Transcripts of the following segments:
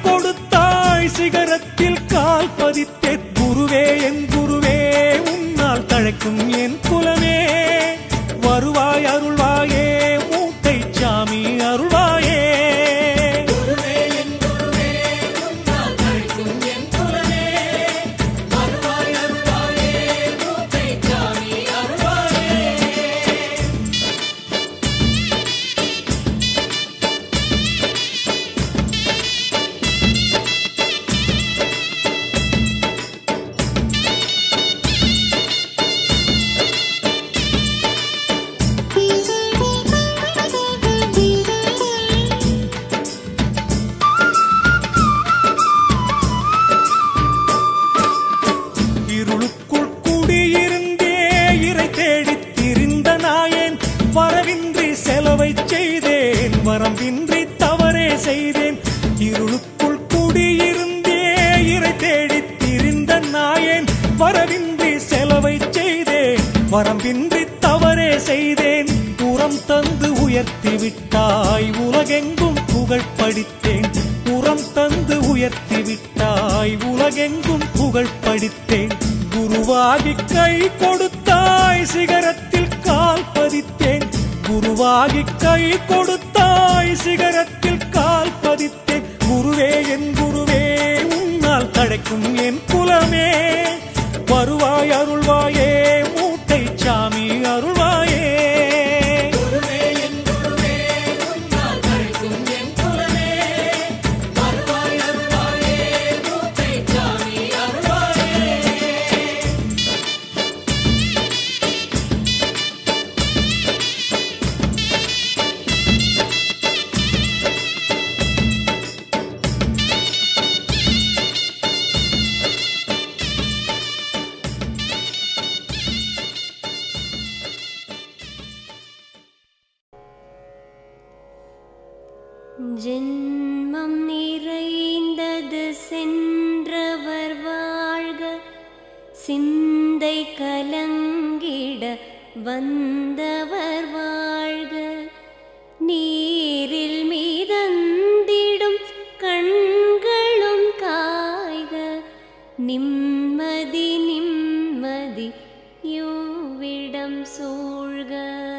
கொடுத்தாய் சிகரத்தில் கால் பதித்தேன் குருவே என் குருவே உன்னால் தழைக்கும் என் குலமே வருவாய் அருள்வாயே மூட்டை சாமி அருள்வாயே குருவே என் குருவே உன்னால் தழைக்கும் என் குலமே வருவாய் அருள்வாயே மூட்டை சாமி அருள்வாயே இருளுக்குள் குடியிருந்தே இறை தேடித் திரிந்த நாயேன் வரவின்றி செலவை செய்தேன் வரம்பின்றி தவறே செய்தேன் இருளுக்குள் குடியிருந்தே இறை தேடித் திரிந்த நாயேன் வரவின்றி செலவை செய்தேன் வரம்பின்றி தவறே செய்தேன் உரம் தந்து உயர்த்தி விட்டாய் உலகெங்கும் புகழ் படித்தேன் உரம் தந்து உயர்த்தி விட்டாய் உலகெங்கும் புகழ் படித்தேன் குருவாகி கை கொடுத்தாய் சிகரத்தில் கால் பதித்தேன் குருவாகி கை கொடுத்தாய் சிகரத்தில் கால் பதித்தேன் குருவே என் குருவே உன்னால் தழைக்கும் என் குலமே வருவாய் அருள்வாயே மூட்டை சாமி அருள்வாயே குருவே என் குருவே உன்னால் தழைக்கும் என் குலமே வருவாய் அருள்வாயே மூட்டை சாமி அருள்வாயே ஜென்மம் நிறைந்தது சென்றவர் வாழ்க சிந்தை கலங்கிட வந்தவர் வாழ்க நீரில் மீதந்திடும் கண்களும் காய்க நிம்மதி நிம்மதி யோவிடம் சூழ்க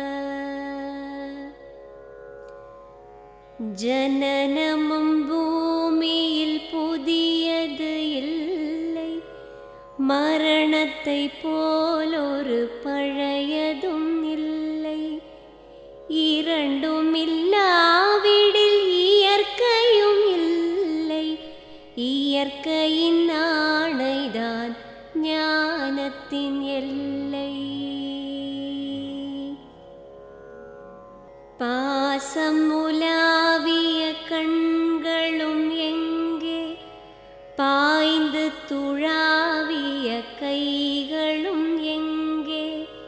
ஜனனமும் பூமியில் புதியது இல்லை மரணத்தை போலொரு பழையதும் இல்லை இரண்டும் இல்லாவிடில் இயற்கையும் இல்லை இயற்கையின் ஆணைதான் ஞானத்தின் எல்லை பாசம் உலாவிய கண்களும் எங்கே பாய்ந்து துழாவிய கைகளும் எங்கே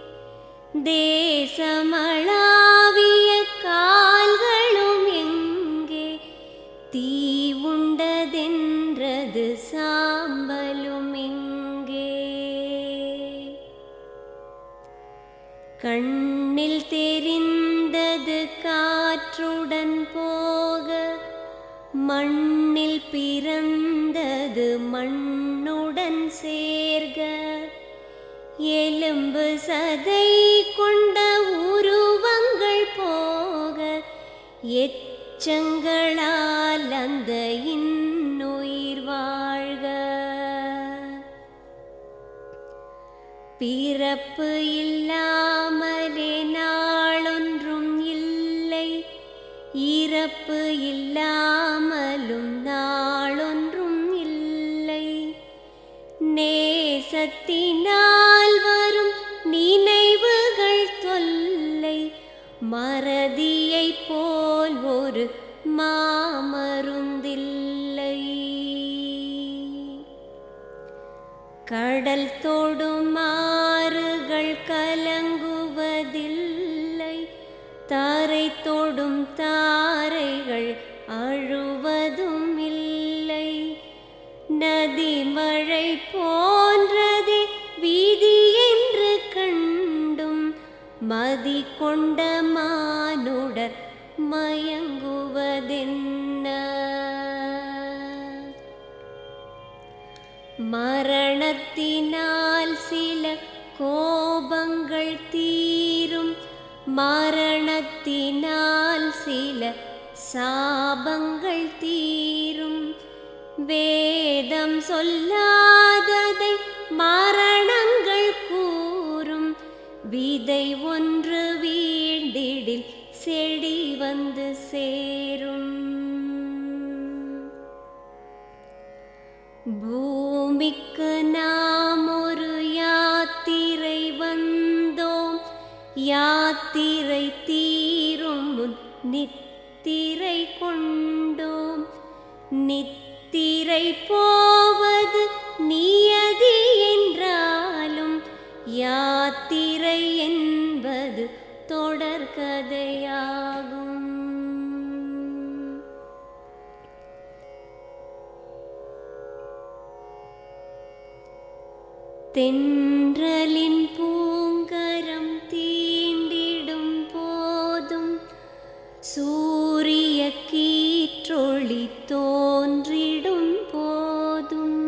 தேசமளாவிய கால்களும் எங்கே தீ உண்டதென்றது சாம்பலும் எங்கே கண்ணில் தெரிந்தது காற்றுடன் போக மண்ணில் பிறந்தது மண்ணுடன் சேர்க எலும்பு சதை கொண்ட உருவங்கள் போக எச்சங்களால் அந்த இன்னுயிர் வாழ்க பிறப்பு இல்லாமலே நாளொன்றும் இல்லை இறப்பு இல்லாமலும் நாளொன்றும் இல்லை நேசத்தினால் வரும் நினைவுகள் தொல்லை மறதியைப் போல் ஒரு மாமருந்தில்லை கடல் தொடும் ஆறுகள் கலங்குவதில்லை தாரை தொடும் தாரைகள் அழுவதும் இல்லை நதி மழை போன்றதே வீதி என்று கண்டும் மதி கொண்ட மானுடர் மயங்குவதென்ன மரணத்தினால் சில கோபங்கள் தீரும் மரணத்தினால் சில சாபங்கள் தீரும் வேதம் சொல்லாததை மரணங்கள் கூறும் விதை ஒன்று வீழ்ந்திடில் செடி வந்து சேரும் பூமிக்கு நாம் ஒரு யாத்திரை வந்தோம் யாத்திரை தீரும் முன் நித்திரை கொண்டோம் நித்திரை போவது நியதி என்றாலும் யாத்திரை என்பது தொடர்கதையாகும் தென்றலின் பூங்கரம் தீண்டிடும் போதும் சூரிய கீற்றொளி தோன்றிடும் போதும்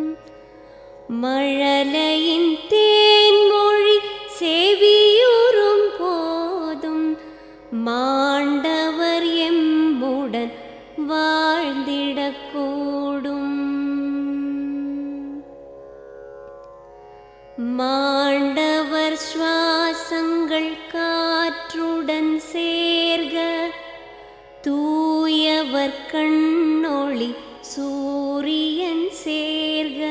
மழலையின் தேன்மொழி செவியுறும் போதும் மாண்டவர் எம்முடன் வாழ்ந்திடக்கூடும் மாண்டவர் சுவாசங்கள் காற்றுடன் சேர்க தூயவர் கண்ணொளி சூரியன் சேர்க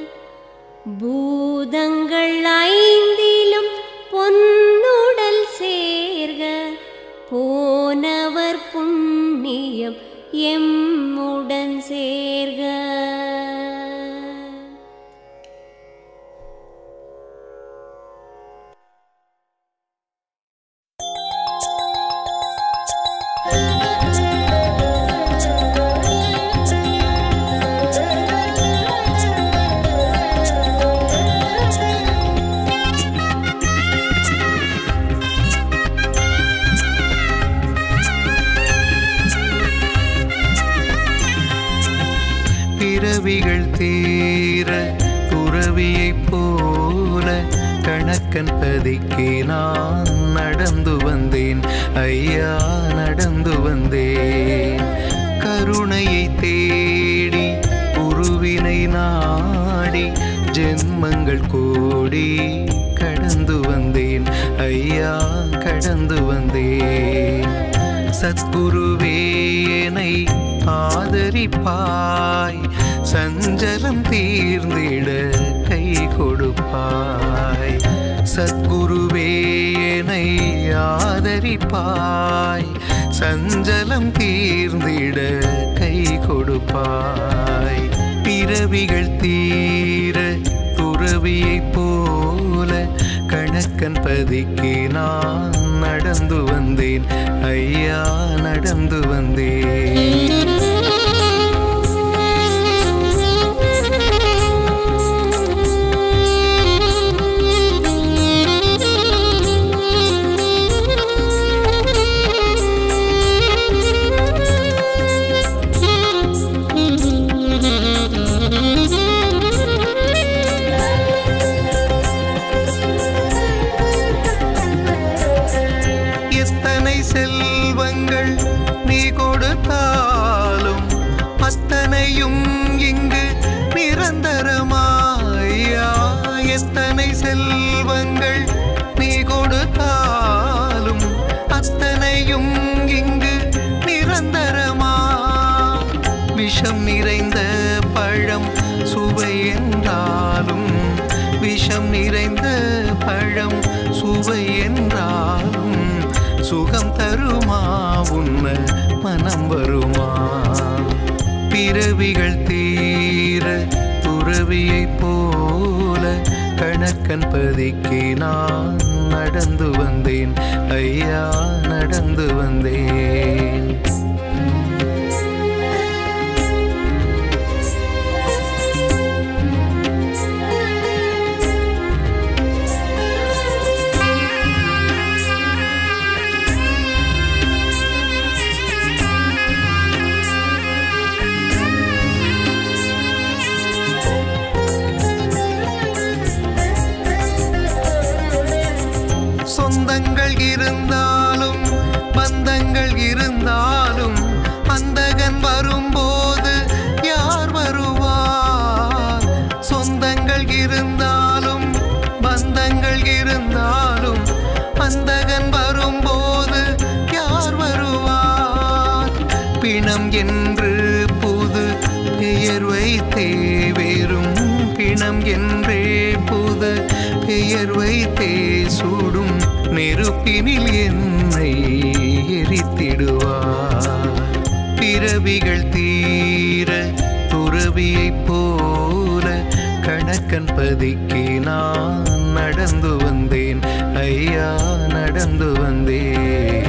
பூதங்கள் ஐந்திலும் பொன்னுடல் சேர்க போனவர் புண்ணியம் எம்முடன் சேர்க பிறவிகள் தீர துறவியைப் போல கணக்கன் பதிக்கு நான் நடந்து வந்தேன் ஐயா நடந்து வந்தேன் கருணையை தேடி உருவினை நாடி ஜென்மங்கள் கோடி கடந்து வந்தேன் ஐயா கடந்து வந்தேன் சத்குருவேனை ஆதரிப்பாய் சஞ்சலம் தீர்ந்திட கை கொடுப்பாய் சத்குருவேனை ஆதரிப்பாய் சஞ்சலம் தீர்ந்திட கை கொடுப்பாய் பிறவிகள் தீர துறவியைப் போல கணக்கன் பதிக்கு நான் நடந்து வந்தேன் ஐயா நடந்து வந்தேன் எத்தனை செல்வங்கள் நீ கொடுத்தாலும் அத்தனையும் இங்கு நிரந்தரமாயா எத்தனை செல்வங்கள் நீ கொடுத்தாலும் அத்தனையும் இங்கு நிரந்தரமா விஷம் நிறைந்த பழம் சுவை என்றாலும் விஷம் நிறைந்த பழம் சுவை என்றாலும் சுகம் தருமா உன்ன மனம் வருமா பிறவிகள் தீர துறவியைப் போல கணக்கன் பதிக்கு நான் நடந்து வந்தேன் ஐயா நடந்து வந்தேன் பெயர் வைத்தே வேறும் பிணம் என்றே புத பெயர் வைத்தே சூடும் நெருப்பினில் என்னை எரித்திடுவார் பிறவிகள் தீர துறவியைப் போல கணக்கன் பதிக்கு நான் நடந்து வந்தேன் ஐயா நடந்து வந்தேன்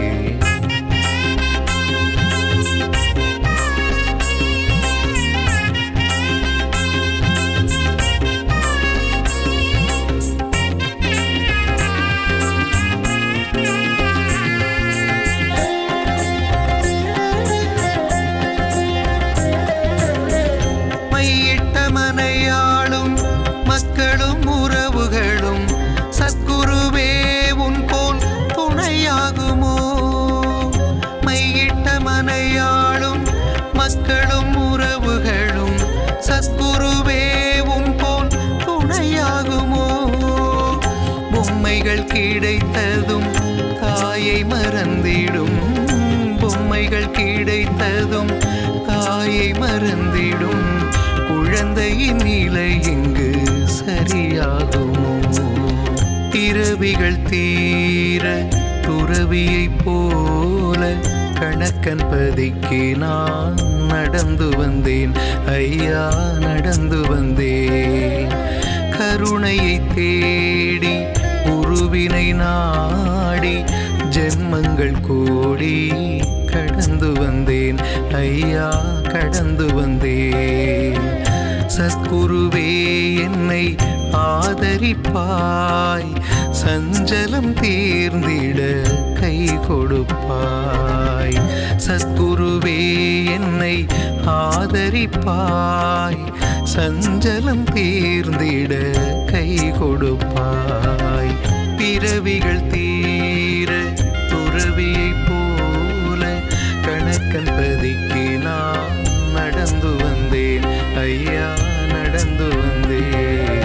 மையிட்ட மனையாளும் மக்களும் உறவுகளும் சத்குருவே உன் போல் துணையாகுமோ மையிட்ட மனையாளும் மக்களும் உறவுகளும் சத்குருவே உன் போல் துணையாகுமோ பொம்மைகள் கிடைத்ததும் தாயை மறந்திடும் பொம்மைகள் கிடைத்ததும் தாயை மறந்திடும் குழந்தையின் நிலை இங்கு சரியாகுமோ இரவிகள் தீர துறவியைப் போல கணக்கன் பதிக்கு நான் நடந்து வந்தேன் ஐயா நடந்து வந்தேன் கருணையை தேடி உருவினை நாடி ஜென்மங்கள் கோடி கடந்து வந்தேன் ஐயா கடந்து வந்தேன் சத்குருவே என்னை ஆதரிப்பாய் சஞ்சலம் தீர்ந்திட கை கொடுப்பாய் சத்குருவே என்னை ஆதரிப்பாய் சஞ்சலம் தீர்ந்திட கை கொடுப்பாய் பிறவிகள் தீர துறவியைப் போல கணக்கன் பதிக்கு நான் நடந்து வந்தேன் ஐயா நடந்து வந்தேன்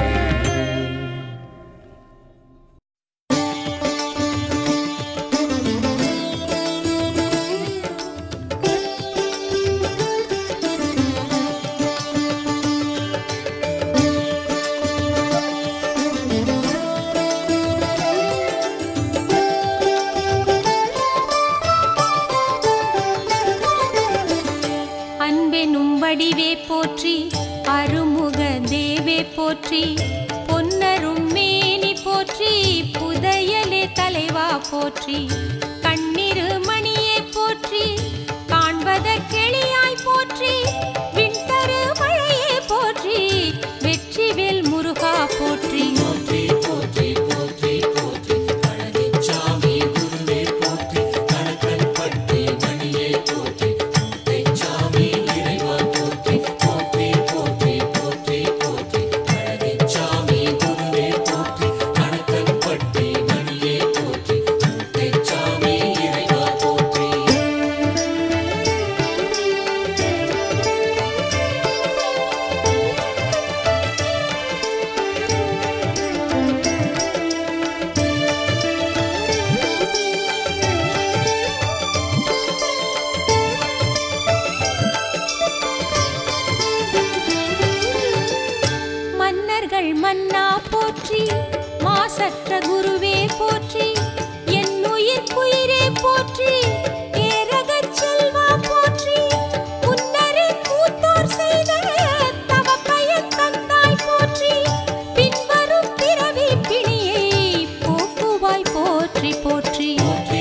அன்பெனும் வடிவே போற்றி அருமுக தேவே போற்றி பொன்னரும் மேனி போற்றி புதையலே தலைவா போற்றி கண்ணிரு மணியே போற்றி காண்பதற்கெளியாய் போற்றி விண்தரு மழையே போற்றி வெற்றிவேல் முருகா போற்றி மன்னர்கள் மன்னா போற்றி மாசற்ற குருவே போற்றி என் உயிர் குயிரே போற்றி ஏரகச் செல்வா போற்றி முன்னரின் மூத்தோர் செய்த தவப்பயன் தந்தாய் போற்றி பின்வரும் பிறவி பிணியை போக்குவாய் போற்றி போற்றி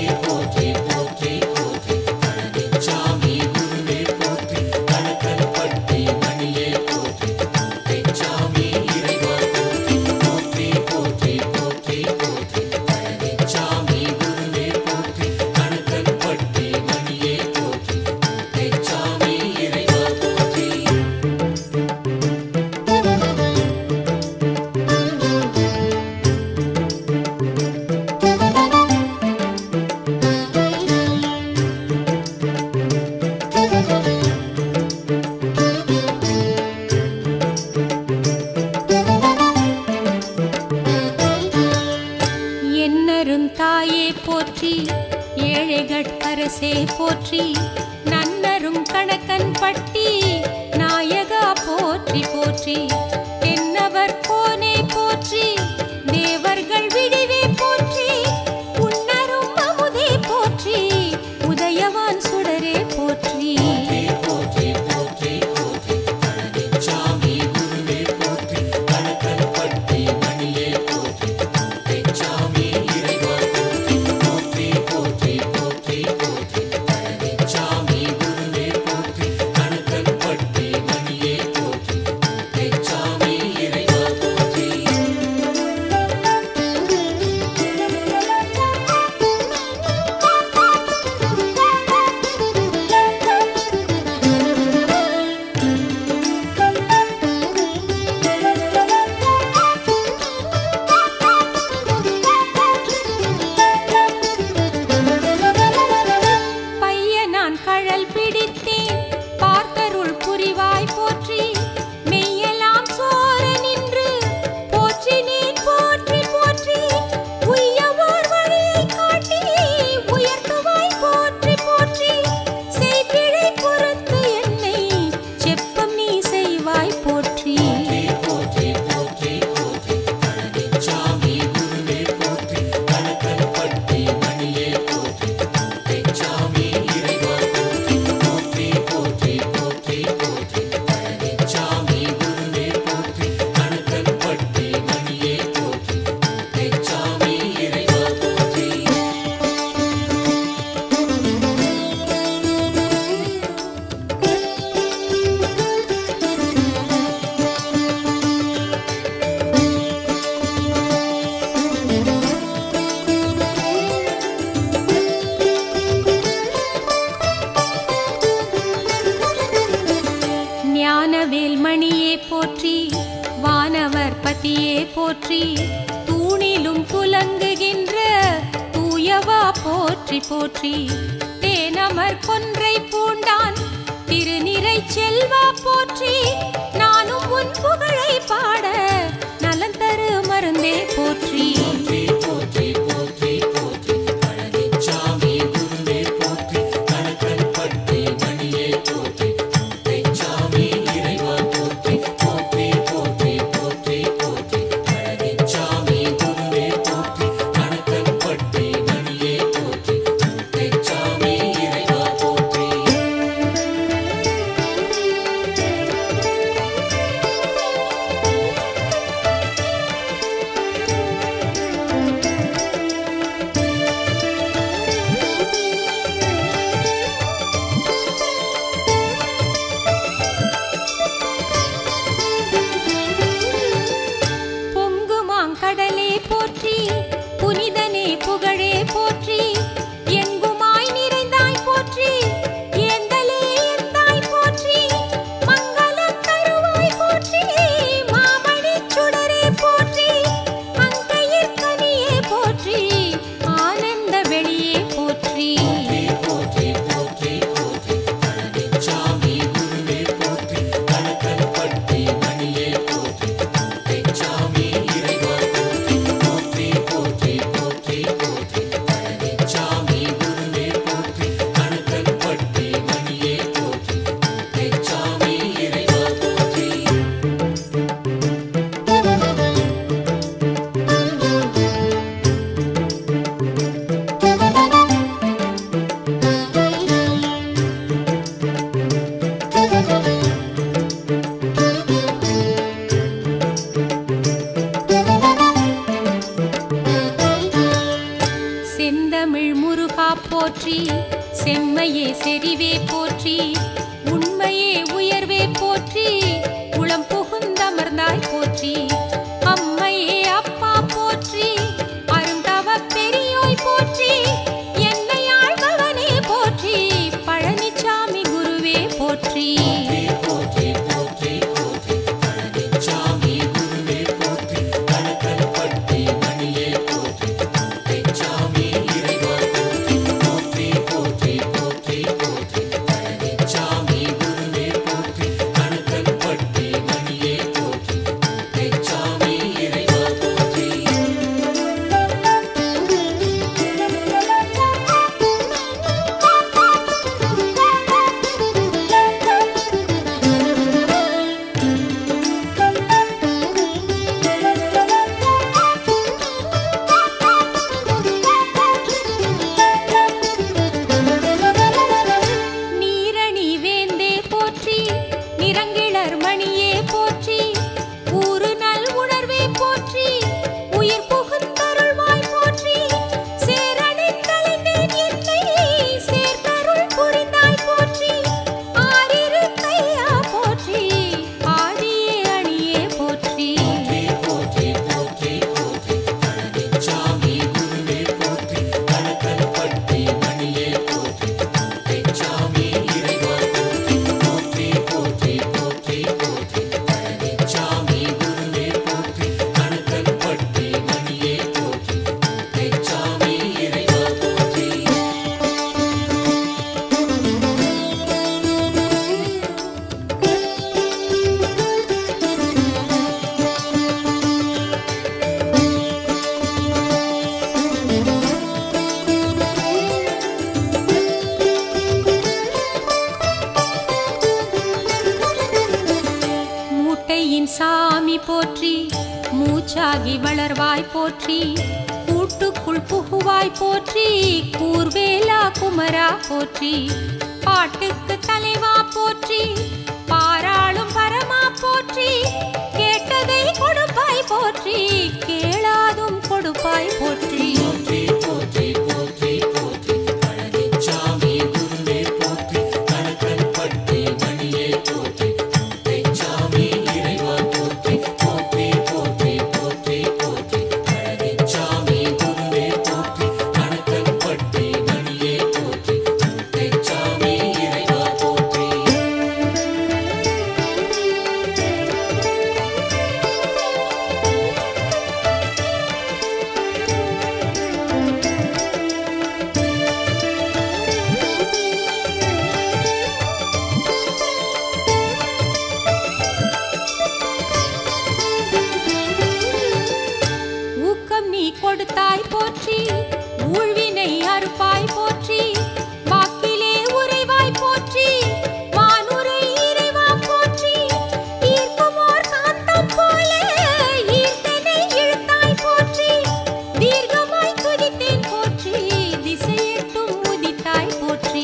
என்னரும் தாயே போற்றி ஏழைகட்கரசே போற்றி நன்னரும் கணக்கன் பட்டி நாயகா போ போற்றி தென்னவர் கோனே போற்றி தேவர்கள் விடிவே போற்றி உன்னரும் அமுதே போற்றி உதயவான் சுடரே போற்றி பைய நான் கழல் பிடித்தேன் பார்த்தருள் புரிவாய் போற்றி மெய்யெல்லாம் சோர நின்று போற்றினேன் போற்றி போற்றி உய்யவோர் வழியை காட்டி உயர்த்துவாய் போற்றி போற்றி செய்பிழை பொறுத்து என்னை செப்பம் நீ செய்வாய் போற்றி ஞானவேல் மணியே போற்றி வானவர் பதியே போற்றி தூணிலும் துலங்குகின்ற தூயவா போற்றி போற்றி தேனமர் கொன்றை பூண்டான் திருநிறை செல்வா போற்றி நானும் உன் புகழை பாட நலன் தரு மருந்தே போற்றி போற்றி கோட்டையின் சாமி போற்றி மூச்சாகி வளர்வாய் போற்றி கூட்டுக்குள் புகுவாய் போற்றி கூர்வேலா குமரா போற்றி பாட்டுக்கு தலைவா போற்றி பாராளும் பரமா போற்றி கேட்டதை கொடுப்பாய் போற்றி கேளாதும் கொடுப்பாய் போற்றி ஊக்கம் நீ கொடுத்தாய் போற்றி ஊழ்வினை அறுப்பாய் போற்றி வாக்கிலே உறைவாய் போற்றி வானுரை இறைவா போற்றி ஈர்க்குமோர் காந்தம் போல ஈர்த்தனை இழுத்தாய் போற்றி தீர்க்கமாய் துதித்தேன் போற்றி திசையெட்டும் உதித்தாய் போற்றி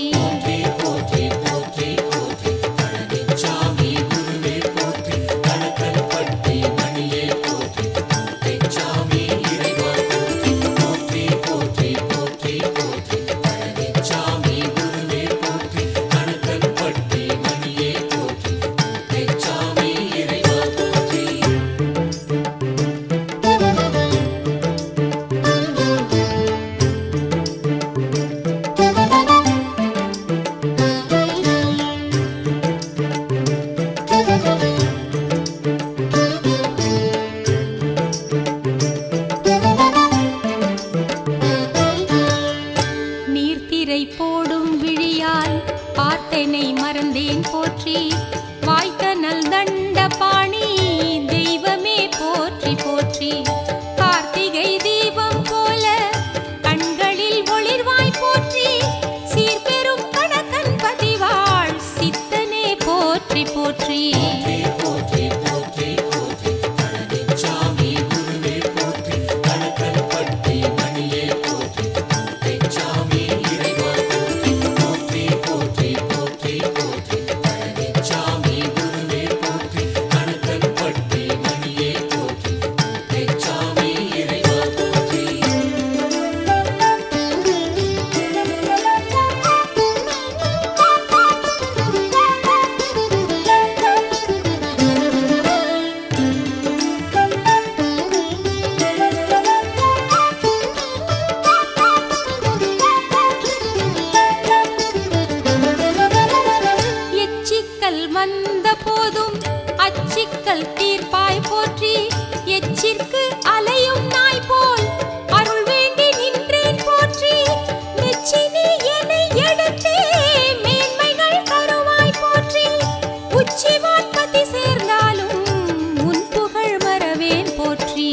நீர்த்திரை போடும் விழியால் பார்த்தனை மறந்தேன் போற்றி வாய்த்த நல் தண்ட பாணி தெய்வமே போற்றி போற்றி கார்த்திகை தீபம் போல கண்களில் ஒளிர்வாய் போற்றி சீர்பெரும் கணக்கன் பதிவாள் சித்தனே போற்றி போற்றி எச்சிக்கல் வந்த போதும் அச்சிக்கல் தீர்ப்பாய் போற்றி எச்சிற்கு அலையும் நாய் போல் அருள் வேண்டி நின்றேன் போற்றி மெச்சினி என்னை எடுத்தே மேன்மைகள் தருவாய் போற்றி உச்சி வான்பதி சேர்ந்தாலும் உன் புகழ் மறவேன் போற்றி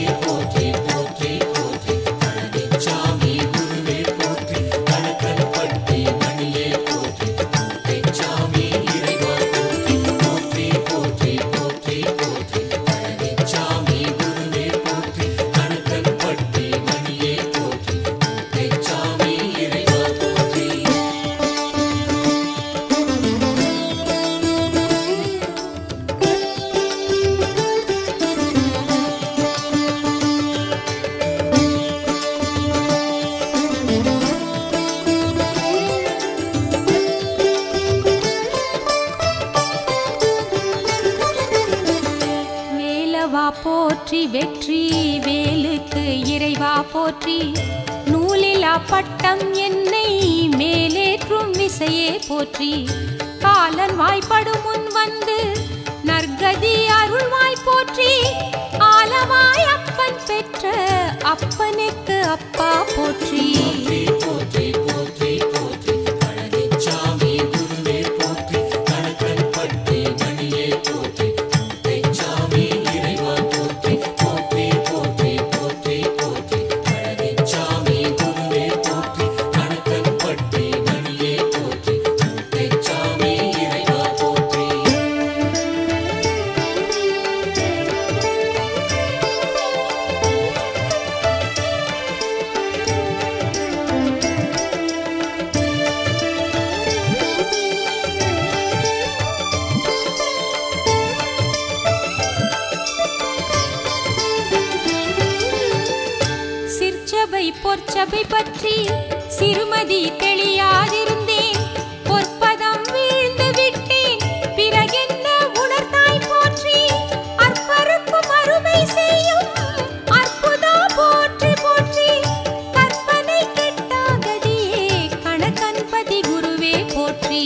வேலவா போற்றி வெற்றி வேலுக்கு இறைவா போற்றி நூலிலா பட்டம் என்னை மேலேற்றும் விசையே போற்றி காலன் வாய்ப்படும் முன் வந்து நற்கதி அருள்வாய் போற்றி ஆலவாய் அப்பன் பெற்ற அப்பனுக்கு அப்பா போற்றி போற்றி சபை பற்றி சிறுமதி தெளியாதிருந்தேன் பொற்பதம் வீழ்ந்து விட்டேன் பிறகென்ன உணர்ந்தாய் போற்றி அற்பருக்கும் அருமை செய்யும் அற்புதா போற்றி போற்றி கற்பனை கெட்டாகதியே கணக்கன்பதி குருவே போற்றி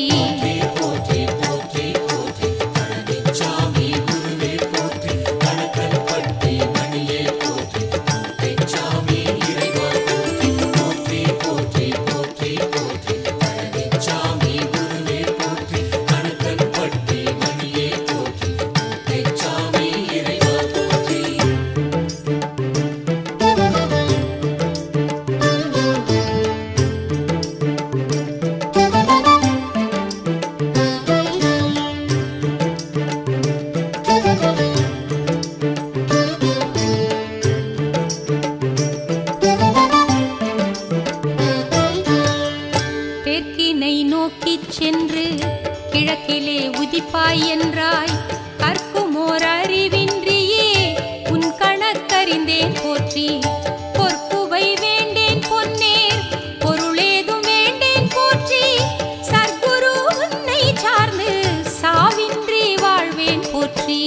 தெற்கினை நோக்கிச் சென்று கிழக்கிலே உதிப்பாய் என்றாய் கற்குமோர் அறிவின்றியே உன் கணக்கறிந்தேன் போற்றி பொற்குவை வேண்டேன் பொன்னேர் பொருளேதும் வேண்டேன் போற்றி சர்க்குரு உன்னை சார்ந்து சாவின்றி வாழ்வேன் போற்றி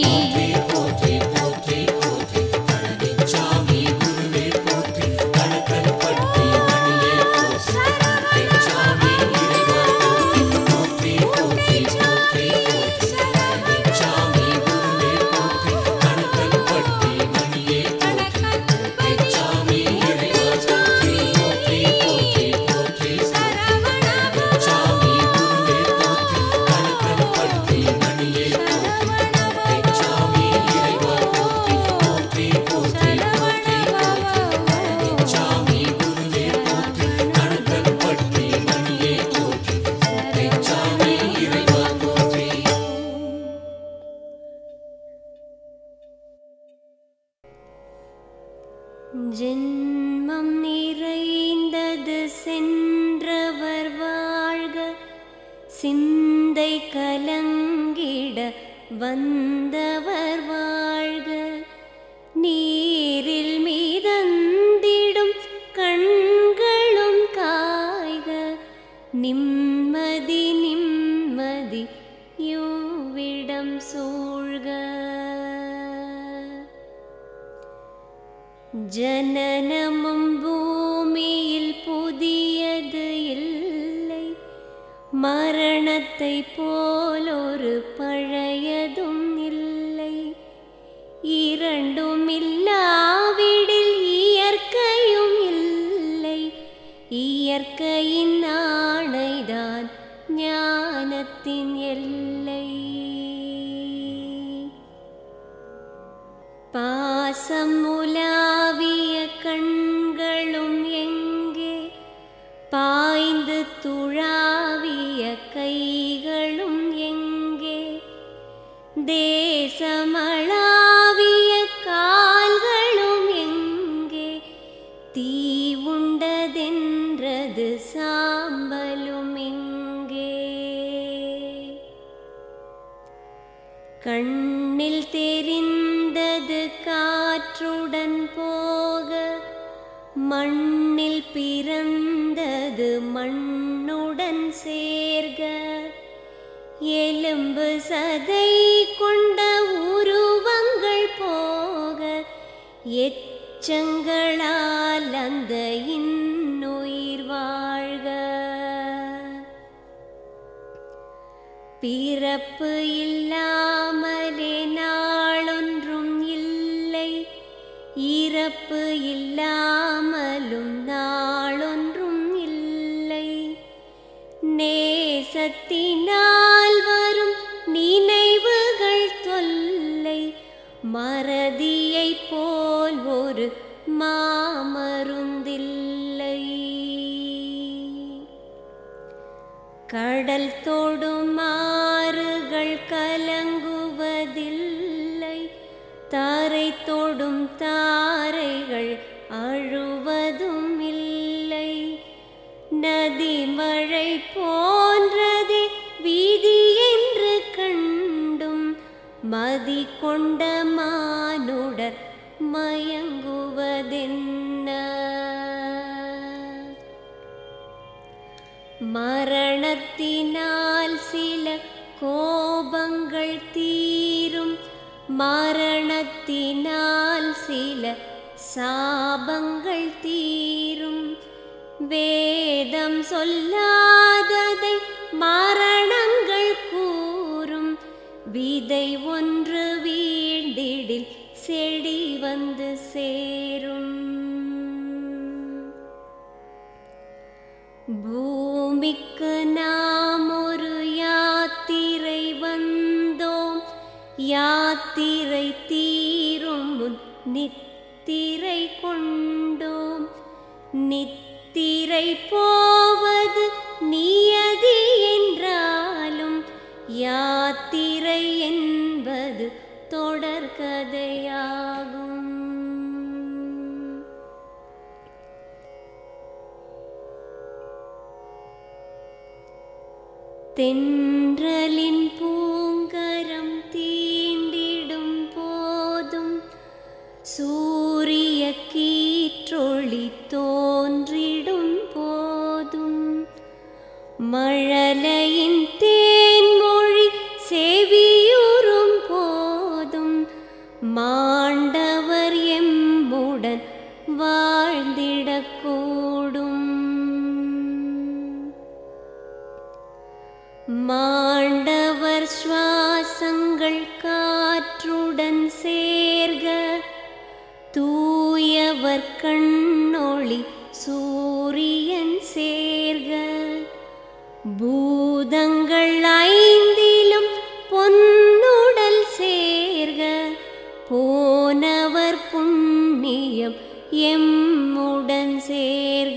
ஜென்மம் நிறைந்தது சென்றவர் வாழ்க சிந்தை கலங்கிட வந்தவர் வாழ்க நீரில் மீதந்திடும் கண்களும் காய்க நிம்மதி நிம்மதி யோவிடம் சூழ்க ஜனனமும் பூமியில் புதியது இல்லை மரணத்தை போலொரு பழையதும் இல்லை இரண்டும் இல்லாவிடில் இயற்கையும் இல்லை இயற்கையின் ஆணைதான் ஞானத்தின் எல்லை பாசம் உலாவிய கண்களும் எங்கே பாய்ந்து துழாவிய கைகளும் எங்கே தேசமளாவிய கால்களும் எங்கே தீ உண்டதென்றது சாம்பலும் எங்கே கண்ணில் தெரிந்தது காற்றுடன் போக மண்ணில் பிறந்தது மண்ணுடன் சேர்க எலும்பு சதை கொண்ட உருவங்கள் போக எச்சங்களால் அந்த இன்னுயிர் வாழ்க பிறப்பு இல்லாமலே நாளொன்றும் இல்லை இறப்பு இல்லாமலும் நாளொன்றும் இல்லை நேசத்தினால் வரும் நினைவுகள் தொல்லை மறதியைப் போல் ஒரு மாமருந்தில்லை கடல் தொடும் ஆறுகள் கலங்குவதில்லை தாரை தொடும் தாரைகள் அழுவதும் இல்லை நதி மழை போன்றதே வீதி என்று கண்டும் மதி கொண்ட மானுடர் மயங்குவதென்ன மரணத்தினால் சில கோபங்கள் தீரும் மரணத்தினால் சில சாபங்கள் தீரும் வேதம் சொல்லாததை மரணங்கள் கூறும் விதை ஒன்று வீழ்ந்திடில் செடி வந்து சேரும் பூமிக்கு நாம் ஒரு யாத்திரை வந்தோம் யாத்திரை தீரும் முன் நித்திரை கொண்டோம் நித்திரை போவது நியதி என்றாலும் யாத்திரை என்பது தொடர்கதையாகும் தென்றலின் பூங்கரம் தீண்டிடும் போதும் சூரிய கீற்றொளி தோன்றிடும் போதும் மழலையின் தேன்மொழி செவியுறும் போதும் மாண்டவர் எம்முடன் வாழ்ந்திடக்கூடும் மாண்டவர் சுவாசங்கள் காற்றுடன் சேர்க தூயவர் கண்ணொளி சூரியன் சேர்க பூதங்கள் ஐந்திலும் பொன்னுடல் சேர்க போனவர் புண்ணியம் எம்முடன் சேர்க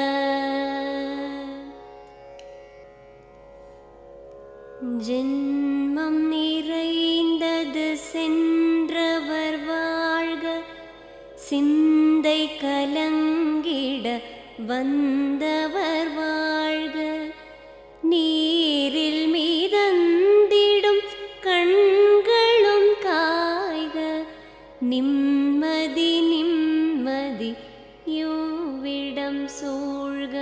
ஜென்மம் நிறைந்தது சென்றவர் வாழ்க சிந்தை கலங்கிட வந்தவர் வாழ்க நீரில் மீதந்திடும் கண்களும் காய்க நிம்மதி நிம்மதி யூவிடம் சூழ்க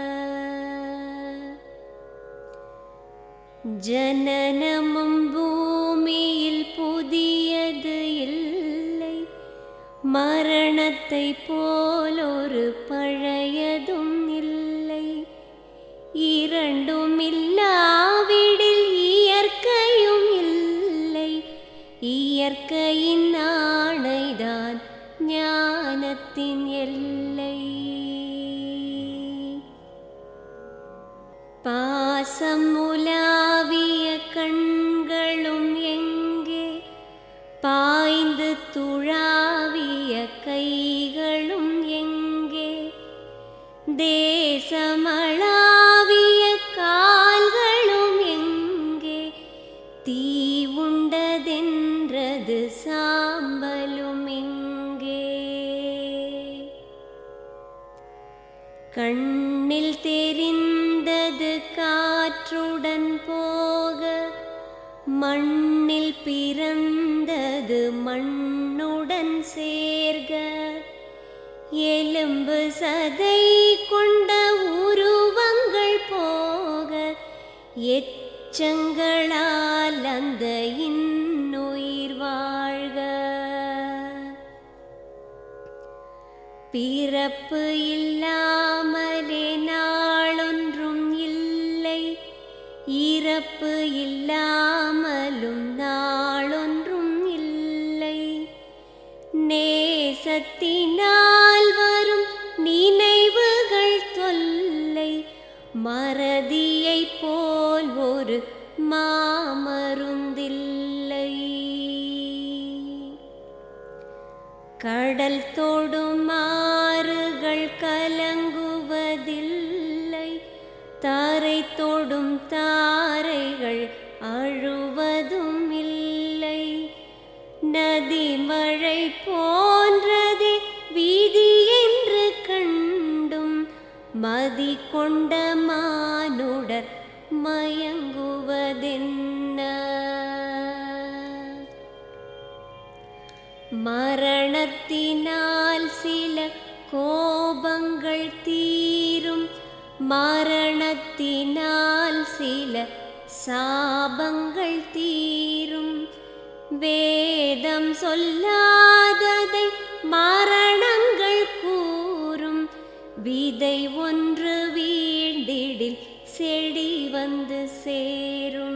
ஜனனமும் பூமியில் புதியது இல்லை மரணத்தை போலொரு பழையதும் இல்லை இரண்டும் இல்லாவிடில் இயற்கையும் இல்லை இயற்கையின் ஆணைதான் ஞானத்தின் எல்லை பாசம் உலாவிய கண்களும் எங்கே பாய்ந்து துழாவிய கைகளும் எங்கே தேசமளாவிய கால்களும் எங்கே தீ உண்டதென்றது சாம்பலும் எங்கே கண்ணில் தெரிந்தது காற்றுடன் போக மண்ணில் பிறந்தது மண்ணுடன் சேர்க எலும்பு சதை கொண்ட உருவங்கள் போக எச்சங்களால் அந்த இன்னுயிர் வாழ்க பிறப்பு இல்லாமலே நாளொன்றும் இல்லை இறப்பு இல்லாமலும் நாளொன்றும் இல்லை நேசத்தினால் வரும் நினைவுகள் தொல்லை மறதியைப் போல் ஒரு மாமருந்தில்லை கடல் தொடும் ஆறுகள் கலங்குவதில்லை தாரை தொடும் தாரைகள் அழுவதும் இல்லை நதி மழை போன்றதே வீதி என்று கண்டும் மதி கொண்ட மானுடர் மயங்குவதென்ன மரணத்தினால் சில கோபங்கள் தீரும் மரணத்தினால் சில சாபங்கள் தீரும் வேதம் சொல்லாததை மரணங்கள் கூறும் விதை ஒன்று வீண்டிடில் செடி வந்து சேரும்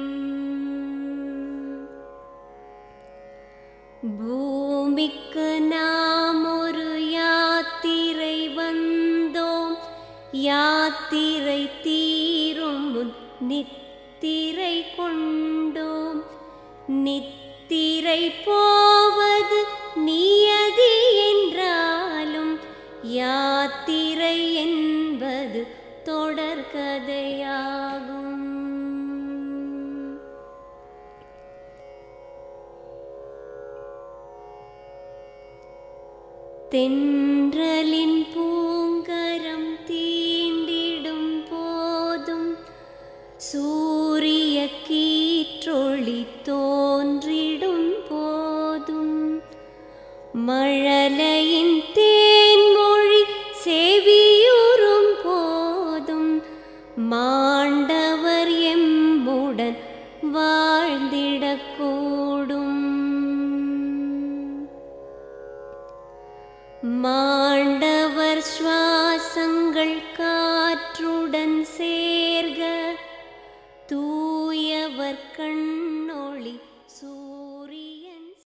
பூமிக்கு நாம் ஒரு யாத்திரை வந்தோம் யாத்திரை தீரும் முன் நித்திரை கொண்டோம் நித்திரை போவது நியதி என்றாலும் யாத்திரை என்பது தொடர்கதையாகும் தென்றலின் பூங்கரம் தீண்டிடும் போதும் சூரிய கீற்றொளி தோன்றிடும் போதும் மழலையின் தேன்மொழி செவியுறும் போதும் மாண்டவர் எம்முடன் வாழ்ந்திடக்கூடும் மாண்டவர் சுவாசங்கள் காற்றுடன்